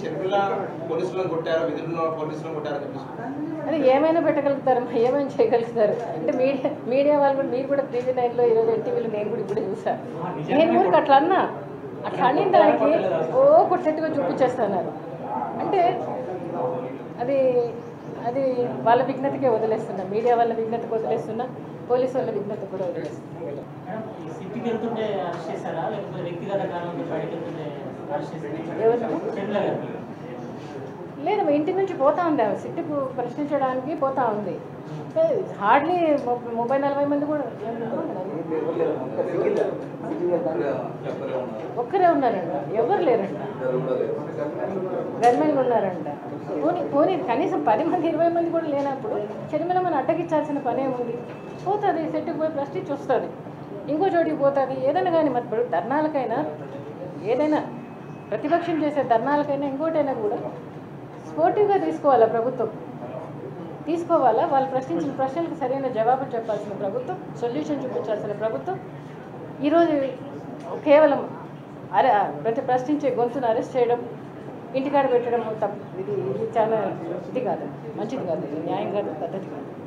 షర్మిల పోలీసులను కొట్టారు విధులను పోలీసులను కొట్టారని చెప్పేసి అది ఏమైనా పెట్టగలుగుతారు ఏమైనా చేయగలుగుతారు అంటే మీడియా మీడియా వాళ్ళు కూడా మీరు కూడా టీవీ నైన్లో ఈరోజు ఎన్టీవీలో నేను కూడా ఇప్పుడే చూసాను నేను కూడా అట్లా అన్నా అట్లా అనిన దానికి ఓ కొట్టేట్టుగా చూపించేస్తున్నారు అంటే అది అది వాళ్ళ విఘ్నతకే వదిలేస్తున్నా మీడియా వాళ్ళ విఘ్నతకు వదిలేస్తున్నా పోలీసు వాళ్ళ విఘ్నత కూడా వదిలేస్తున్నా మేడం, ఈ సిటీకి వెళ్తుంటే అరెస్ట్ చేశారా లేకపోతే వ్యక్తిగత కారణంతో బయటకు వెళ్తుంటే అరెస్ట్ చేశారా ఎవరు షర్మిల గారు లేదు మా ఇంటి నుంచి పోతా ఉంది ఆమె సిట్టుకు ప్రశ్నించడానికి పోతా ఉంది హార్డ్లీ ముప్పై నలభై మంది కూడా ఒక్కరే ఉన్నారంట ఎవరు లేరంట గన్మెన్లు ఉన్నారంట పోనీ పోనీ కనీసం పది మంది ఇరవై మంది కూడా లేనప్పుడు చెరిమిన మనం అడ్డగించాల్సిన పనే ఉంది పోతుంది సెట్టుకు పోయి ప్రశ్నించి వస్తుంది ఇంకో చోటికి పోతుంది ఏదైనా కానీ మరి ఇప్పుడు ధర్నాలకైనా ఏదైనా ప్రతిపక్షం చేసే ధర్నాలకైనా ఇంకోటైనా కూడా స్పోర్టివ్గా తీసుకోవాలా ప్రభుత్వం తీసుకోవాలా వాళ్ళు ప్రశ్నించిన ప్రశ్నలకు సరైన జవాబు చెప్పాల్సిన ప్రభుత్వం సొల్యూషన్ చూపించాల్సిన ప్రభుత్వం ఈరోజు కేవలం అరే ప్రతి ప్రశ్నించే గొంతును అరెస్ట్ చేయడం ఇంటికాడ పెట్టడం తప్పు ఇది ఇది చాలా ఇది కాదు మంచిది కాదు ఇది న్యాయం కాదు పద్ధతి కాదు